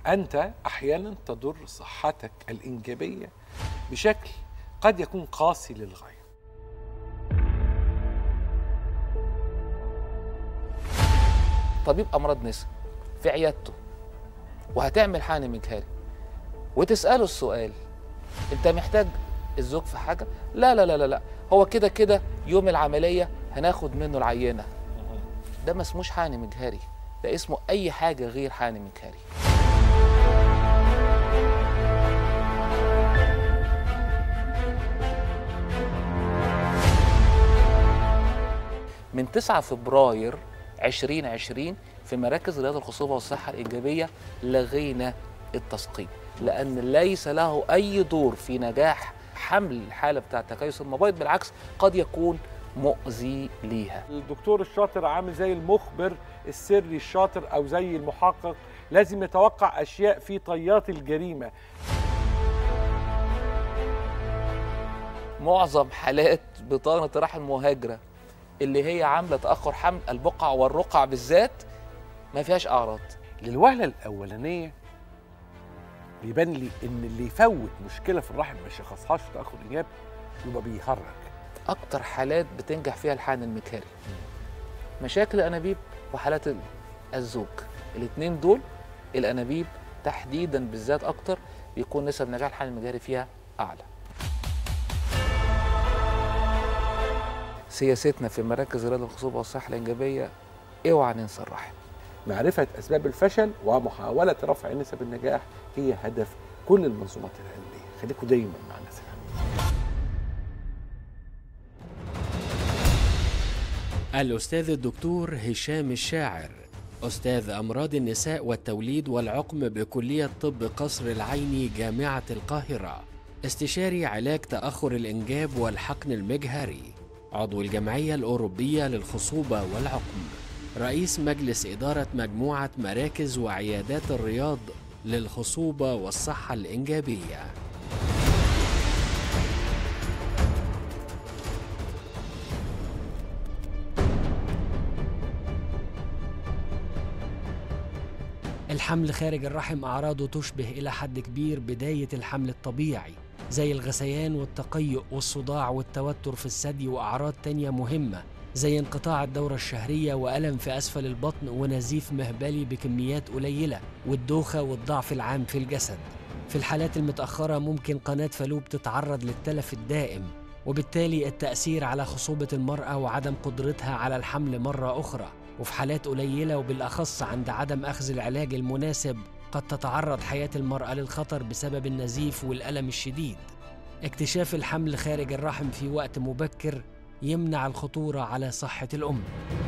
انت احيانا تضر صحتك الانجابيه بشكل قد يكون قاسي للغايه طبيب امراض نساء في عيادته وهتعمل حقن مجهري وتساله السؤال انت محتاج الزوج في حاجه لا لا لا لا لا هو كده كده يوم العمليه هناخد منه العينه ده ما اسموش حقن مجهري ده اسمه اي حاجه غير حقن مجهري من 9 فبراير 2020 في مراكز رياض الخصوبة والصحة الإيجابية لغينا التسقيم لأن ليس له أي دور في نجاح حمل الحالة بتاعة تكيس المبيض بالعكس قد يكون مؤذي ليها الدكتور الشاطر عامل زي المخبر السري الشاطر او زي المحقق لازم يتوقع اشياء في طيات الجريمه معظم حالات بطانة رحم مهاجرة اللي هي عاملة تأخر حمل البقع والرقع بالذات ما فيهاش أعراض للوهله الاولانيه بيبان لي ان اللي يفوت مشكله في الرحم ما يشخصهاش في تاخر الانجاب يبقى بيهرج أكتر حالات بتنجح فيها الحقن المكاري مشاكل الأنابيب وحالات ال- الزوج الاتنين دول الأنابيب تحديدا بالذات أكتر بيكون نسب نجاح الحقن المجاري فيها أعلى سياستنا في مراكز رياض الخصوبة والصحة الإنجابية اوعى ننسى الرحم معرفه اسباب الفشل ومحاوله رفع نسب النجاح هي هدف كل المنظومات العلميه خليكم دايما مع الناس العلمية. الأستاذ الدكتور هشام الشاعر أستاذ أمراض النساء والتوليد والعقم بكلية طب قصر العيني جامعة القاهرة استشاري علاج تأخر الإنجاب والحقن المجهري عضو الجمعية الأوروبية للخصوبة والعقم رئيس مجلس إدارة مجموعة مراكز وعيادات الرياض للخصوبة والصحة الإنجابية الحمل خارج الرحم أعراضه تشبه إلى حد كبير بداية الحمل الطبيعي زي الغثيان والتقيؤ والصداع والتوتر في الثدي وأعراض تانية مهمة زي انقطاع الدورة الشهرية وألم في أسفل البطن ونزيف مهبلي بكميات قليلة والدوخة والضعف العام في الجسد في الحالات المتأخرة ممكن قناة فالوب تتعرض للتلف الدائم وبالتالي التأثير على خصوبة المرأة وعدم قدرتها على الحمل مرة أخرى وفي حالات قليلة وبالأخص عند عدم أخذ العلاج المناسب قد تتعرض حياة المرأة للخطر بسبب النزيف والألم الشديد اكتشاف الحمل خارج الرحم في وقت مبكر يمنع الخطورة على صحة الأم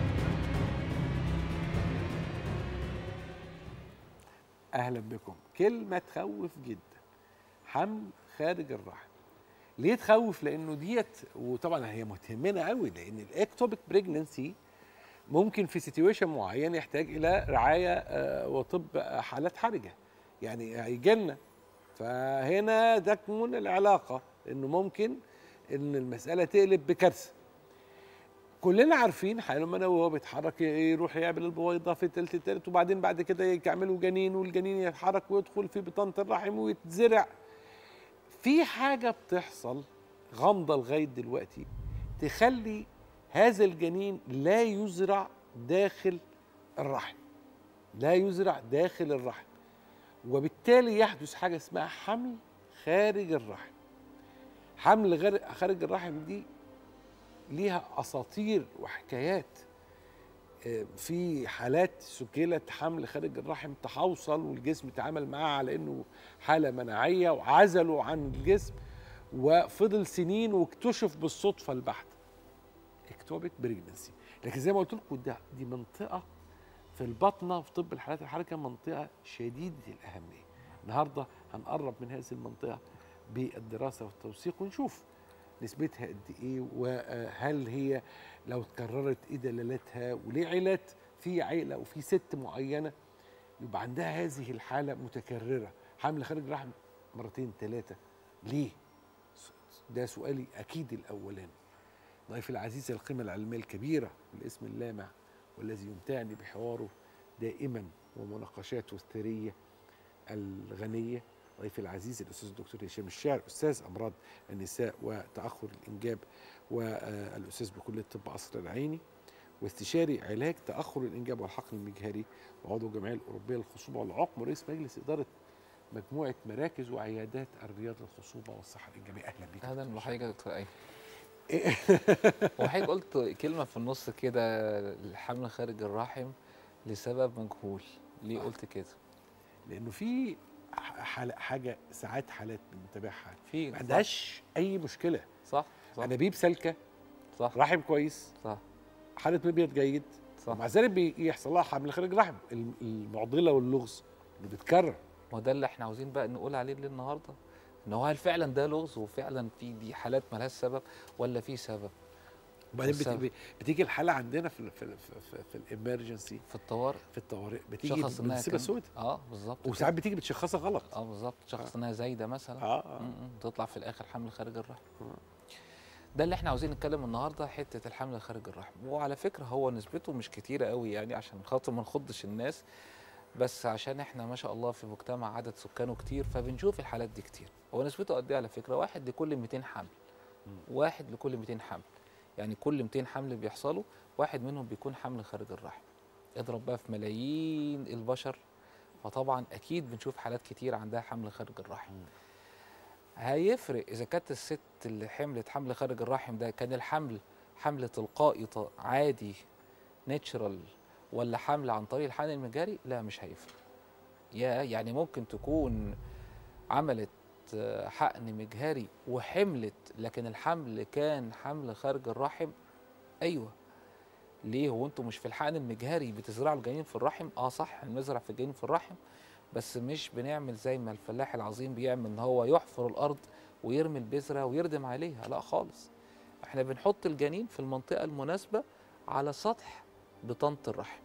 اهلا بكم كلمه تخوف جدا حمل خارج الرحم ليه تخوف لانه ديت وطبعا هي متهمنا قوي لان الاكتوبيك بريجننسي ممكن في سيتويشن معين يحتاج الى رعايه آه، وطب آه، حالات حرجه يعني هيجي لنا فهنا تكمن العلاقه انه ممكن ان المساله تقلب بكارثه كلنا عارفين حاله منوي وهو بيتحرك يروح يعمل البويضه في التلت التالت وبعدين بعد كده يعملوا جنين والجنين يتحرك ويدخل في بطانه الرحم ويتزرع في حاجه بتحصل غامضه لغايه دلوقتي تخلي هذا الجنين لا يزرع داخل الرحم لا يزرع داخل الرحم وبالتالي يحدث حاجه اسمها حمل خارج الرحم حمل غير- خارج الرحم دي ليها اساطير وحكايات آه، في حالات سجلت حمل خارج الرحم تحوصل والجسم اتعامل معاها على انه حاله مناعيه وعزلوا عن الجسم وفضل سنين واكتشف بالصدفه البحته اكتوبيك بريجنسي لكن زي ما قلت لكم ده دي منطقه في البطنه في طب الحالات الحركه منطقه شديده الاهميه النهارده هنقرب من هذه المنطقه بالدراسه والتوثيق ونشوف نسبتها قد ايه وهل هي لو اتكررت ايه دلالاتها وليه عيلات في عيله وفي ست معينه يبقى عندها هذه الحاله متكرره حمل خارج رحم مرتين ثلاثه ليه؟ ده سؤالي اكيد الاولاني ضيفي العزيز القيمه العلميه الكبيره والاسم اللامع والذي يمتعني بحواره دائما ومناقشاته الثريه الغنيه ضيفي العزيز الاستاذ الدكتور هشام الشاعر استاذ امراض النساء وتاخر الانجاب والاستاذ بكليه الطب قصر العيني واستشاري علاج تاخر الانجاب والحقن المجهري وعضو الجمعيه الاوروبيه للخصوبه والعقم ورئيس مجلس اداره مجموعه مراكز وعيادات الرياض للخصوبه والصحه الانجابيه اهلا بك اهلا دكتور بحضرتك يا دكتور ايمن إيه؟ وحضرتك قلت كلمه في النص كده الحمل خارج الرحم لسبب مجهول ليه قلت كده لانه في حال حاجه ساعات حالات بنتابعها في ما عندهاش اي مشكله صح صح انابيب سالكه صح رحم كويس صح حاله مبيض جيد صح ومع ذلك بيحصل لها حمل خارج رحم الم- المعضله واللغز اللي بتكرر ما ده اللي احنا عاوزين بقى نقول عليه ليه النهارده ان هو هل فعلا ده لغز وفعلا في دي حالات مالهاش سبب ولا في سبب وبعدين السبب. بت- بتيجي الحاله عندنا في ال في ال في, في, في الامرجنسي في الطوارئ في الطوارئ بتيجي شخص انها بنسيبها كان- سود اه بالظبط كده. وساعات بتيجي بتشخصها غلط اه بالظبط شخص انها زايده مثلا اه, آه. م- م. تطلع في الاخر حمل خارج الرحم آه. ده اللي احنا عاوزين نتكلم النهارده حته الحمل خارج الرحم وعلى فكره هو نسبته مش كتيره قوي يعني عشان خاطر ما نخضش الناس بس عشان احنا ما شاء الله في مجتمع عدد سكانه كتير فبنشوف الحالات دي كتير هو نسبته قد ايه على فكره واحد لكل 200 حمل واحد لكل 200 حمل يعني كل 200 حمل بيحصلوا واحد منهم بيكون حمل خارج الرحم اضرب بقى في ملايين البشر فطبعا اكيد بنشوف حالات كتير عندها حمل خارج الرحم هيفرق اذا كانت الست اللي حملت حمل خارج الرحم ده كان الحمل حمل تلقائي ط- عادي ناتشرال ولا حمل عن طريق الحقن المجاري لا مش هيفرق يا يعني ممكن تكون عملت آه، حقن مجهري وحملت لكن الحمل كان حمل خارج الرحم ايوه ليه هو انتوا مش في الحقن المجهري بتزرعوا الجنين في الرحم اه صح بنزرع في الجنين في الرحم بس مش بنعمل زي ما الفلاح العظيم بيعمل ان هو يحفر الارض ويرمي البذره ويردم عليها لا خالص احنا بنحط الجنين في المنطقه المناسبه على سطح بطانه الرحم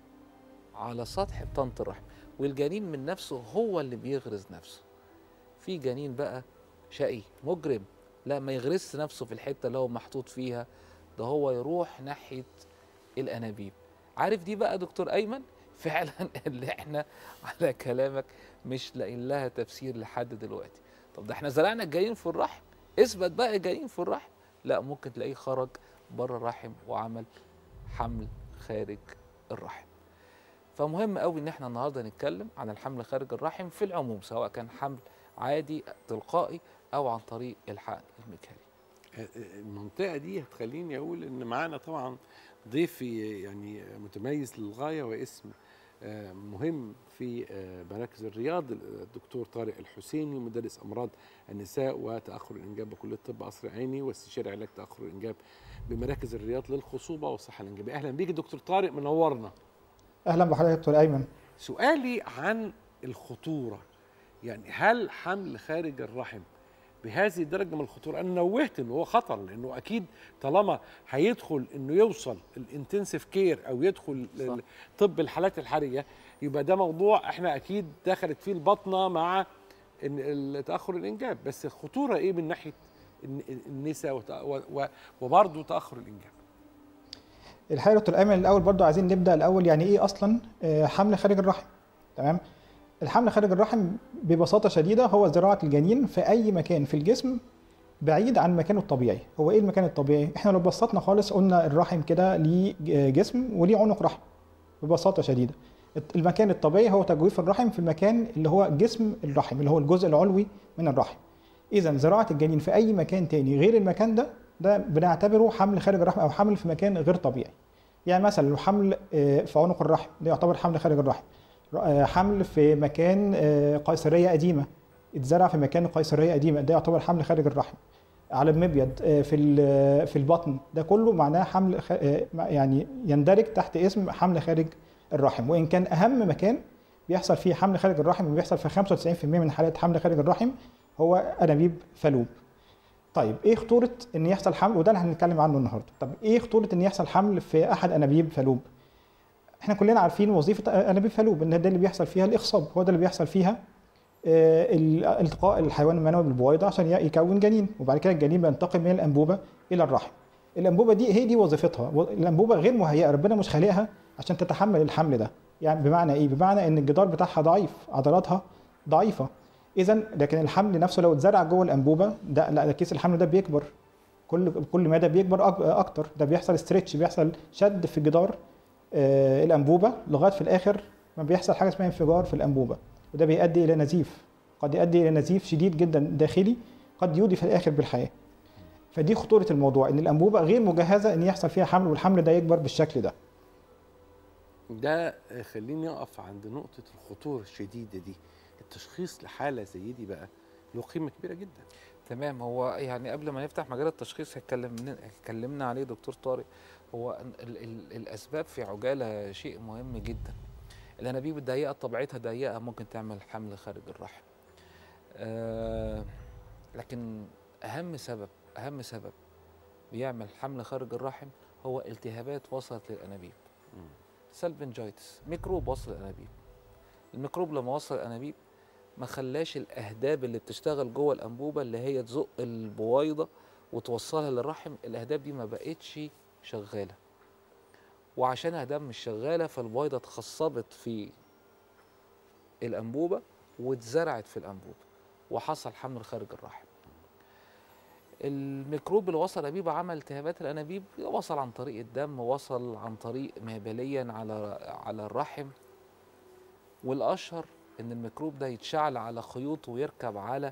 على سطح بطانه الرحم والجنين من نفسه هو اللي بيغرز نفسه في جنين بقى شقي مجرم لا ما يغرسش نفسه في الحته اللي هو محطوط فيها ده هو يروح ناحيه الانابيب عارف دي بقى دكتور ايمن فعلا اللي احنا على كلامك مش لاقيين لها تفسير لحد دلوقتي طب ده احنا زرعنا الجنين في الرحم اثبت بقى الجنين في الرحم لا ممكن تلاقيه خرج بره الرحم وعمل حمل خارج الرحم فمهم قوي ان احنا النهارده نتكلم عن الحمل خارج الرحم في العموم سواء كان حمل عادي تلقائي او عن طريق الحقن المجهري المنطقه دي هتخليني اقول ان معانا طبعا ضيفي يعني متميز للغايه واسم آه، مهم في آه، مراكز الرياض الدكتور طارق الحسيني مدرس امراض النساء وتاخر الانجاب بكليه الطب قصر عيني واستشاري علاج تاخر الانجاب بمراكز الرياض للخصوبه والصحه الانجابيه اهلا بيك دكتور طارق منورنا اهلا بحضرتك يا دكتور ايمن سؤالي عن الخطوره يعني هل حمل خارج الرحم بهذه الدرجه من الخطوره انا نوهت انه هو خطر لانه اكيد طالما هيدخل انه يوصل الانتنسيف كير او يدخل صح. طب الحالات الحرجه يبقى ده موضوع احنا اكيد دخلت فيه البطنه مع إن- تاخر الانجاب بس الخطوره ايه من ناحيه الن- النساء وت- و- و- وبرضه تاخر الانجاب الحقيقه يا دكتور ايمن الاول برضو عايزين نبدا الاول يعني ايه اصلا آه، حمل خارج الرحم تمام الحمل خارج الرحم ببساطه شديده هو زراعه الجنين في اي مكان في الجسم بعيد عن مكانه الطبيعي هو ايه المكان الطبيعي احنا لو بسطنا خالص قلنا الرحم كده ليه ج- جسم وليه عنق رحم ببساطه شديده المكان الطبيعي هو تجويف الرحم في المكان اللي هو جسم الرحم اللي هو الجزء العلوي من الرحم اذا زراعه الجنين في اي مكان تاني غير المكان ده ده بنعتبره حمل خارج الرحم او حمل في مكان غير طبيعي يعني مثلا لو حمل آه، في عنق الرحم ده يعتبر حمل خارج الرحم آه، حمل في مكان آه، قيصريه قديمه اتزرع في مكان قيصريه قديمه ده يعتبر حمل خارج الرحم على المبيض آه، في ال- في البطن ده كله معناه حمل خ- آه، يعني يندرج تحت اسم حمل خارج الرحم وان كان اهم مكان بيحصل فيه حمل خارج الرحم وبيحصل في 95% من حالات حمل خارج الرحم هو انابيب فالوب طيب ايه خطوره ان يحصل حمل وده اللي هنتكلم عنه النهارده طب ايه خطوره ان يحصل حمل في احد انابيب فالوب احنا كلنا عارفين وظيفه انابيب فالوب ان ده اللي بيحصل فيها الاخصاب هو ده اللي بيحصل فيها آه، ال- التقاء الحيوان المنوي بالبويضه عشان ي- يكون جنين وبعد كده الجنين بينتقل من الانبوبه الى الرحم الانبوبه دي هي دي وظيفتها و- الانبوبه غير مهيئه ربنا مش خالقها عشان تتحمل الحمل ده يعني بمعنى ايه بمعنى ان الجدار بتاعها ضعيف عضلاتها ضعيفه اذا لكن الحمل نفسه لو اتزرع جوه الانبوبه ده لا ده كيس الحمل ده بيكبر كل كل ما ده بيكبر أك- اكتر ده بيحصل ستريتش بيحصل شد في جدار آه، الانبوبه لغايه في الاخر ما بيحصل حاجه اسمها انفجار في الانبوبه وده بيؤدي الى نزيف قد يؤدي الى نزيف شديد جدا داخلي قد يودي في الاخر بالحياه فدي خطوره الموضوع ان الانبوبه غير مجهزه ان يحصل فيها حمل والحمل ده يكبر بالشكل ده ده خليني اقف عند نقطه الخطوره الشديده دي التشخيص لحاله زي دي بقى له قيمه كبيره جدا تمام هو يعني قبل ما نفتح مجال التشخيص اتكلمنا اتكلمنا عليه دكتور طارق هو ال ال الاسباب في عجاله شيء مهم جدا الانابيب الضيقه طبيعتها ضيقه ممكن تعمل حمل خارج الرحم آه لكن اهم سبب اهم سبب بيعمل حمل خارج الرحم هو التهابات وصلت للانابيب سالفنجايتس ميكروب وصل الانابيب الميكروب لما وصل الانابيب ما خلاش الاهداب اللي بتشتغل جوه الانبوبه اللي هي تزق البويضه وتوصلها للرحم الاهداب دي ما بقتش شغاله وعشان اهداب مش شغاله فالبويضه اتخصبت في الانبوبه واتزرعت في الانبوبه وحصل حمل خارج الرحم الميكروب اللي وصل انابيب عمل التهابات الانابيب وصل عن طريق الدم وصل عن طريق مهبليا على على الرحم والاشهر ان الميكروب ده يتشعل على خيوط ويركب على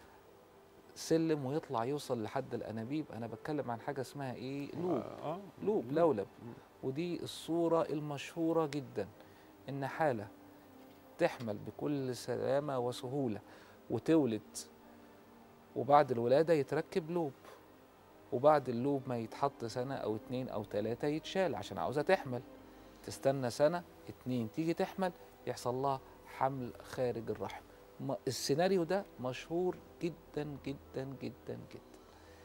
سلم ويطلع يوصل لحد الانابيب انا بتكلم عن حاجه اسمها ايه لوب اه لوب لولب ودي الصوره المشهوره جدا ان حاله تحمل بكل سلامه وسهوله وتولد وبعد الولاده يتركب لوب وبعد اللوب ما يتحط سنه او اتنين او تلاته يتشال عشان عاوزه تحمل تستنى سنه اتنين تيجي تحمل يحصل لها حمل خارج الرحم ما- السيناريو ده مشهور جدا جدا جدا جدا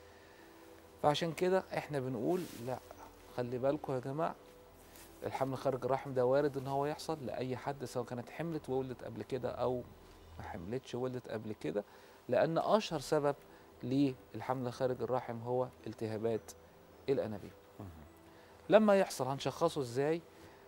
فعشان كده احنا بنقول لا خلي بالكم يا جماعه الحمل خارج الرحم ده وارد ان هو يحصل لاي حد سواء كانت حملت وولدت قبل كده او ما حملتش وولدت قبل كده لان اشهر سبب للحمل خارج الرحم هو التهابات الانابيب لما يحصل هنشخصه ازاي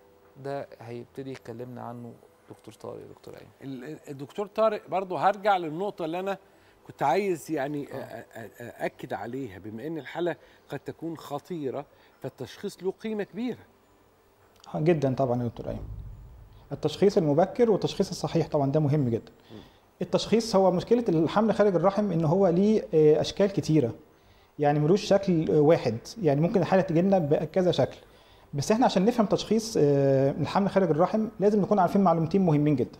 ده هيبتدي يكلمنا عنه دكتور طارق يا دكتور ايمن ال- الدكتور طارق برضو هرجع للنقطة اللي أنا كنت عايز يعني أ- أ- أ- أأكد عليها بما أن الحالة قد تكون خطيرة فالتشخيص له قيمة كبيرة آه، جدا طبعا يا دكتور ايمن التشخيص المبكر والتشخيص الصحيح طبعا ده مهم جدا التشخيص هو مشكله الحمل خارج الرحم ان هو ليه آه، اشكال كتيره يعني ملوش شكل آه، واحد يعني ممكن الحاله تجي لنا بكذا شكل بس احنا عشان نفهم تشخيص آه، الحمل خارج الرحم لازم نكون عارفين معلومتين مهمين جدا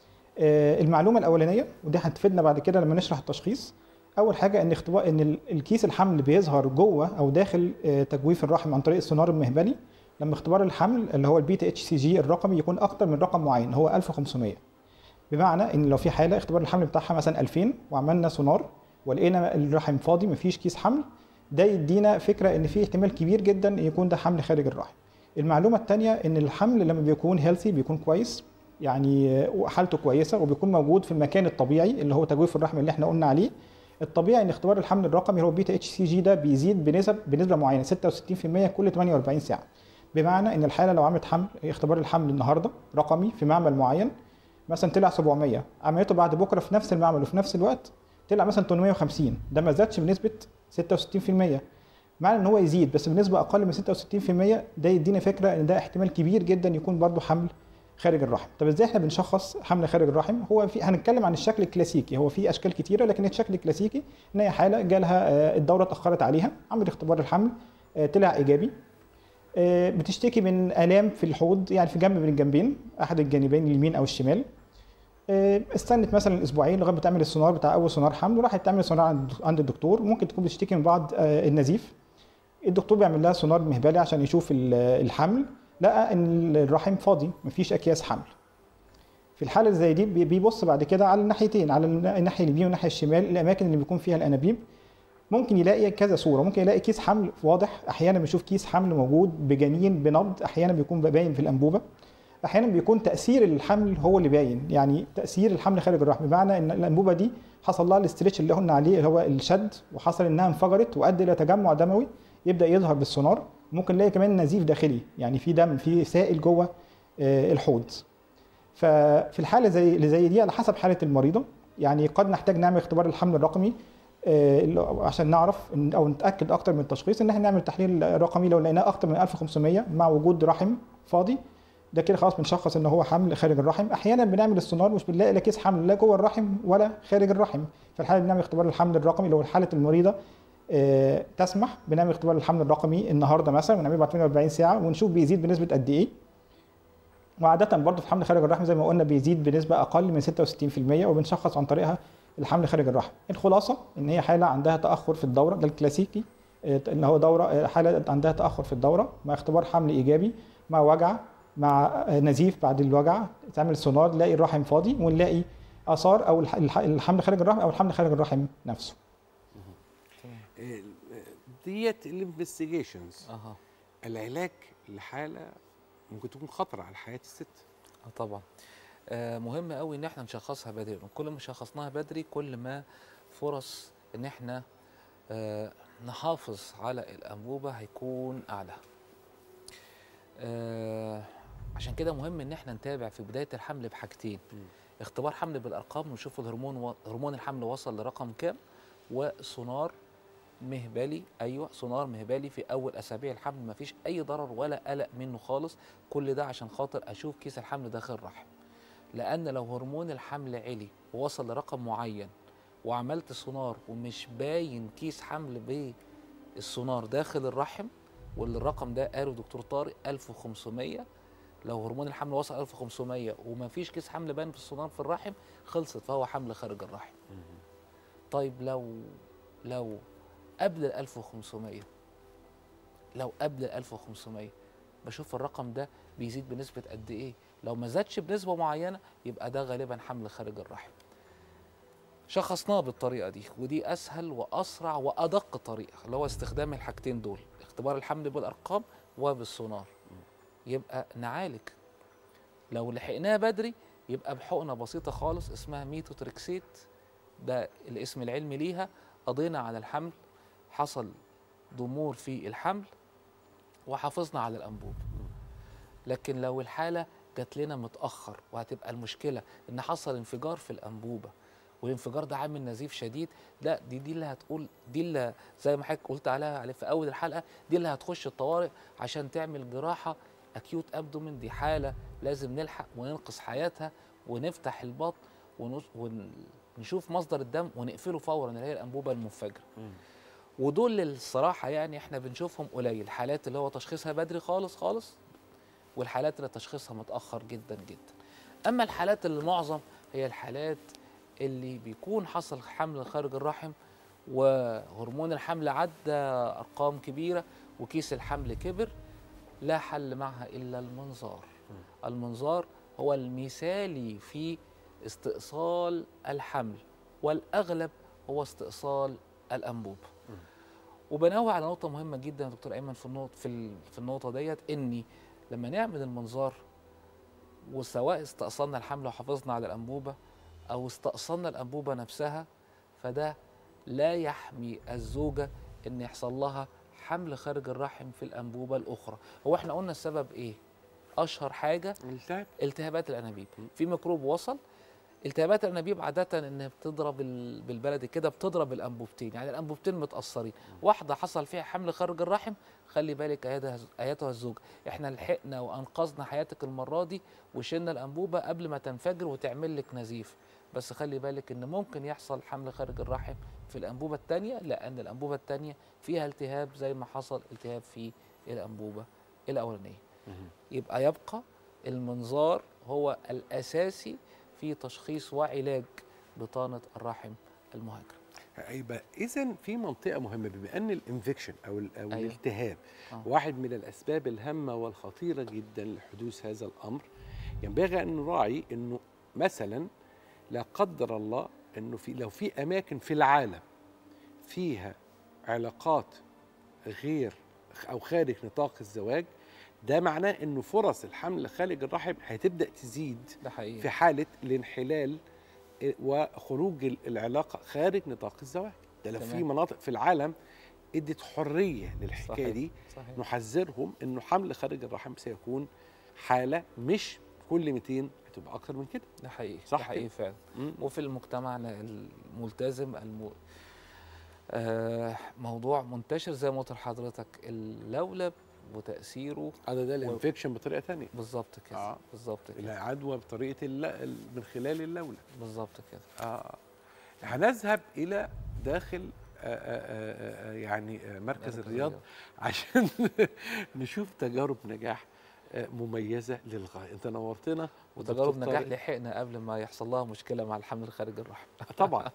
آه، المعلومه الاولانيه ودي هتفيدنا بعد كده لما نشرح التشخيص اول حاجه ان اختبار ان ال- الكيس الحمل بيظهر جوه او داخل آه، تجويف الرحم عن طريق السونار المهبلي لما اختبار الحمل اللي هو البيتا اتش سي جي الرقمي يكون اكتر من رقم معين هو 1500 بمعنى ان لو في حاله اختبار الحمل بتاعها مثلا 2000 وعملنا سونار ولقينا الرحم فاضي مفيش كيس حمل ده يدينا فكره ان في احتمال كبير جدا يكون ده حمل خارج الرحم المعلومه الثانيه ان الحمل لما بيكون هيلثي بيكون كويس يعني حالته كويسه وبيكون موجود في المكان الطبيعي اللي هو تجويف الرحم اللي احنا قلنا عليه الطبيعي ان اختبار الحمل الرقمي اللي هو بيتا اتش سي جي ده بيزيد بنسب بنسبه معينه 66% كل 48 ساعه بمعنى ان الحاله لو عملت حمل اختبار الحمل النهارده رقمي في معمل معين مثلا طلع 700 عملته بعد بكره في نفس المعمل وفي نفس الوقت طلع مثلا 850 ده ما زادش بنسبه 66% معنى ان هو يزيد بس بنسبه اقل من 66% ده يدينا فكره ان ده احتمال كبير جدا يكون برضه حمل خارج الرحم طب ازاي احنا بنشخص حمل خارج الرحم هو في هنتكلم عن الشكل الكلاسيكي هو في اشكال كتيره لكن الشكل الكلاسيكي ان هي حاله جالها آه، الدوره اتاخرت عليها عملت اختبار الحمل آه، طلع ايجابي آه، بتشتكي من الام في الحوض يعني في جنب من الجنبين احد الجانبين اليمين او الشمال آه، استنت مثلا اسبوعين لغايه ما تعمل السونار بتاع اول سونار حمل وراحت تعمل سونار عند عند الدكتور ممكن تكون بتشتكي من بعض آه، النزيف الدكتور بيعمل لها سونار مهبلي عشان يشوف ال- الحمل لقى ان الرحم فاضي مفيش اكياس حمل في الحاله اللي زي دي بي- بيبص بعد كده على الناحيتين على الناحيه اليمين والناحيه الشمال الاماكن اللي بيكون فيها الانابيب ممكن يلاقي كذا صوره ممكن يلاقي كيس حمل واضح احيانا بيشوف كيس حمل موجود بجنين بنبض احيانا بيكون باين في الانبوبه احيانا بيكون تاثير الحمل هو اللي باين يعني تاثير الحمل خارج الرحم بمعنى ان الانبوبه دي حصل لها الاسترتش اللي قلنا عليه اللي هو الشد وحصل انها انفجرت وادى الى تجمع دموي يبدا يظهر بالسونار ممكن نلاقي كمان نزيف داخلي يعني في دم في سائل جوه آه، الحوض ففي الحاله زي اللي زي دي على حسب حاله المريضه يعني قد نحتاج نعمل اختبار الحمل الرقمي آه، اللي- عشان نعرف إن- او نتاكد اكتر من التشخيص ان احنا نعمل تحليل رقمي لو لقيناه اكتر من 1500 مع وجود رحم فاضي ده كده خلاص بنشخص ان هو حمل خارج الرحم احيانا بنعمل السونار مش بنلاقي لا كيس حمل لا جوه الرحم ولا خارج الرحم في الحاله دي بنعمل اختبار الحمل الرقمي لو حاله المريضه آه، تسمح بنعمل اختبار الحمل الرقمي النهارده مثلا بنعمله بعد 48 ساعه ونشوف بيزيد بنسبه قد ايه وعاده برضه في الحمل خارج الرحم زي ما قلنا بيزيد بنسبه اقل من 66% وبنشخص عن طريقها الحمل خارج الرحم الخلاصه ان هي حاله عندها تاخر في الدوره ده الكلاسيكي آه، ان هو دوره آه، حاله عندها تاخر في الدوره مع اختبار حمل ايجابي مع وجع مع آه، نزيف بعد الوجع تعمل سونار نلاقي الرحم فاضي ونلاقي اثار او الح- الح- الحمل خارج الرحم او الحمل خارج الرحم نفسه آه، ديت الانفستيجيشنز اها العلاج لحاله ممكن تكون خطر على حياه الست آه طبعا آه مهم قوي ان احنا نشخصها بدري كل ما شخصناها بدري كل ما فرص ان احنا آه نحافظ على الانبوبه هيكون اعلى آه عشان كده مهم ان احنا نتابع في بدايه الحمل بحاجتين اختبار حمل بالارقام ونشوف الهرمون و... هرمون الحمل وصل لرقم كام وسونار مهبلي ايوه سونار مهبلي في اول اسابيع الحمل مفيش اي ضرر ولا قلق منه خالص كل ده عشان خاطر اشوف كيس الحمل داخل الرحم لان لو هرمون الحمل عالي ووصل لرقم معين وعملت سونار ومش باين كيس حمل بالسونار داخل الرحم والرقم ده قاله دكتور طارق 1500 لو هرمون الحمل وصل 1500 ومفيش كيس حمل باين في السونار في الرحم خلصت فهو حمل خارج الرحم طيب لو لو قبل ال 1500 لو قبل ال 1500 بشوف الرقم ده بيزيد بنسبة قد إيه لو ما زادش بنسبة معينة يبقى ده غالبا حمل خارج الرحم شخصناه بالطريقة دي ودي أسهل وأسرع وأدق طريقة اللي هو استخدام الحاجتين دول اختبار الحمل بالأرقام وبالسونار يبقى نعالج لو لحقناه بدري يبقى بحقنة بسيطة خالص اسمها ميتوتريكسيت ده الاسم العلمي ليها قضينا على الحمل حصل ضمور في الحمل وحافظنا على الأنبوب لكن لو الحالة جات لنا متأخر وهتبقى المشكلة إن حصل انفجار في الأنبوبة والانفجار ده عامل نزيف شديد لا دي دي اللي هتقول دي اللي زي ما حضرتك قلت عليها عليه في أول الحلقة دي اللي هتخش الطوارئ عشان تعمل جراحة أكيوت أبدومين دي حالة لازم نلحق وننقذ حياتها ونفتح البطن ونش- ونشوف مصدر الدم ونقفله فورا اللي هي الأنبوبة المنفجرة ودول الصراحة يعني احنا بنشوفهم قليل حالات اللي هو تشخيصها بدري خالص خالص والحالات اللي تشخيصها متأخر جدا جدا أما الحالات اللي معظم هي الحالات اللي بيكون حصل حمل خارج الرحم وهرمون الحمل عدى أرقام كبيرة وكيس الحمل كبر لا حل معها إلا المنظار المنظار هو المثالي في استئصال الحمل والأغلب هو استئصال الأنبوبة وبنوه على نقطة مهمة جدا يا دكتور أيمن في النقطة في, ال- في النقطة ديت إني لما نعمل المنظار وسواء استأصلنا الحمل وحافظنا على الأنبوبة أو استأصلنا الأنبوبة نفسها فده لا يحمي الزوجة إن يحصل لها حمل خارج الرحم في الأنبوبة الأخرى هو إحنا قلنا السبب إيه؟ أشهر حاجة التهاب التهابات الانابيب في ميكروب وصل التهابات الانابيب عاده ان بتضرب ال- بالبلدي كده بتضرب الانبوبتين يعني الانبوبتين متاثرين واحده حصل فيها حمل خارج الرحم خلي بالك أيتها- ايتها الزوج احنا لحقنا وانقذنا حياتك المره دي وشلنا الانبوبه قبل ما تنفجر وتعمل لك نزيف بس خلي بالك ان ممكن يحصل حمل خارج الرحم في الانبوبه الثانيه لان الانبوبه الثانيه فيها التهاب زي ما حصل التهاب في الانبوبه الاولانيه يبقى يبقى المنظار هو الأساسي في تشخيص وعلاج بطانة الرحم المهاجرة يبقى اذا في منطقه مهمه بما ان الانفكشن او ال- او أيوة. الالتهاب آه. واحد من الاسباب الهامه والخطيره جدا لحدوث هذا الامر ينبغي ان نراعي انه مثلا لا قدر الله انه في لو في اماكن في العالم فيها علاقات غير او خارج نطاق الزواج ده معناه انه فرص الحمل خارج الرحم هتبدا تزيد ده حقيقي في حاله الانحلال وخروج ال- العلاقه خارج نطاق الزواج ده لو في تمام. مناطق في العالم ادت حريه للحكايه صحيح. دي صحيح نحذرهم انه حمل خارج الرحم سيكون حاله مش كل 200 بتبقى اكتر من كده ده حقيقي صح ده حقيقي كده؟ فعلا مم. وفي مجتمعنا الملتزم الم... آه موضوع منتشر زي ما قلت لحضرتك اللولب وتاثيره هذا ده الانفكشن بطريقه ثانيه بالظبط كده آه. بالظبط كده العدوى بطريقه الل... ال- من خلال اللولب بالظبط كده آه. هنذهب الى داخل آه آه آه يعني آه مركز الرياض عشان نشوف تجارب نجاح آه، مميزه للغايه انت نورتنا وتجارب ودكتور نجاح طارق. لحقنا قبل ما يحصل لها مشكله مع الحمل الخارج الرحم طبعا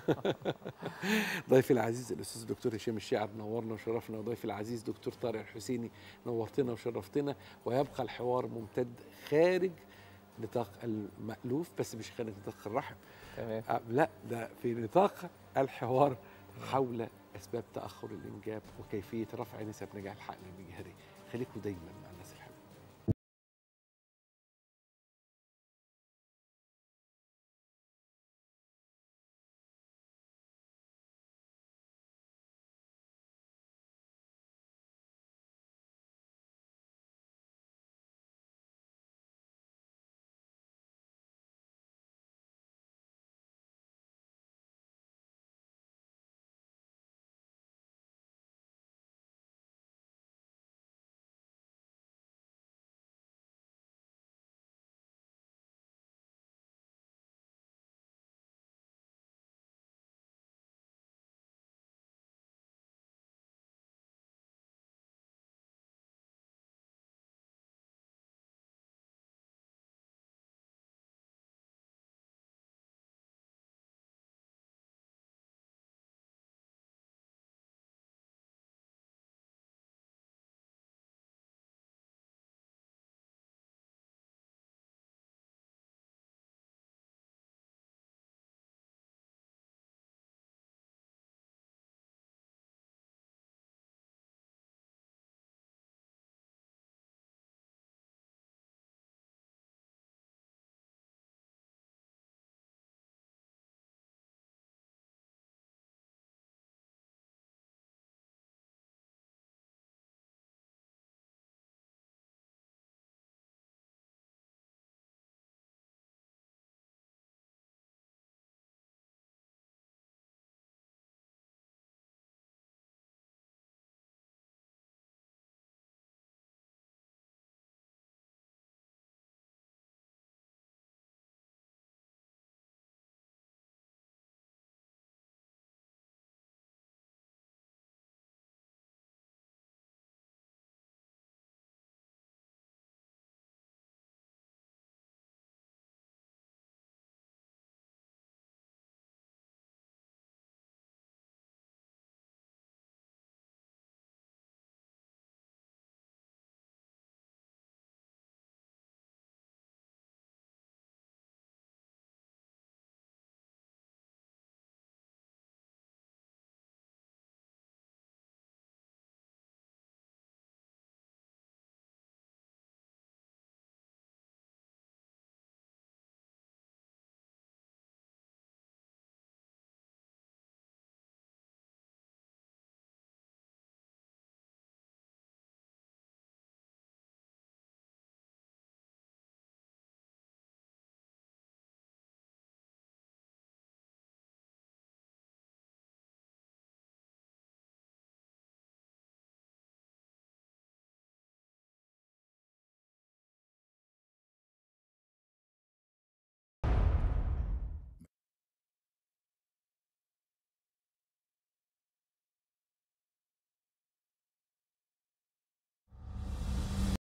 ضيفي العزيز الاستاذ الدكتور هشام الشاعر نورنا وشرفنا وضيفي العزيز دكتور طارق الحسيني نورتنا وشرفتنا ويبقى الحوار ممتد خارج نطاق المألوف بس مش خارج نطاق الرحم تمام آه، لا ده في نطاق الحوار حول اسباب تاخر الانجاب وكيفيه رفع نسب نجاح الحقن المجهري خليكم دايما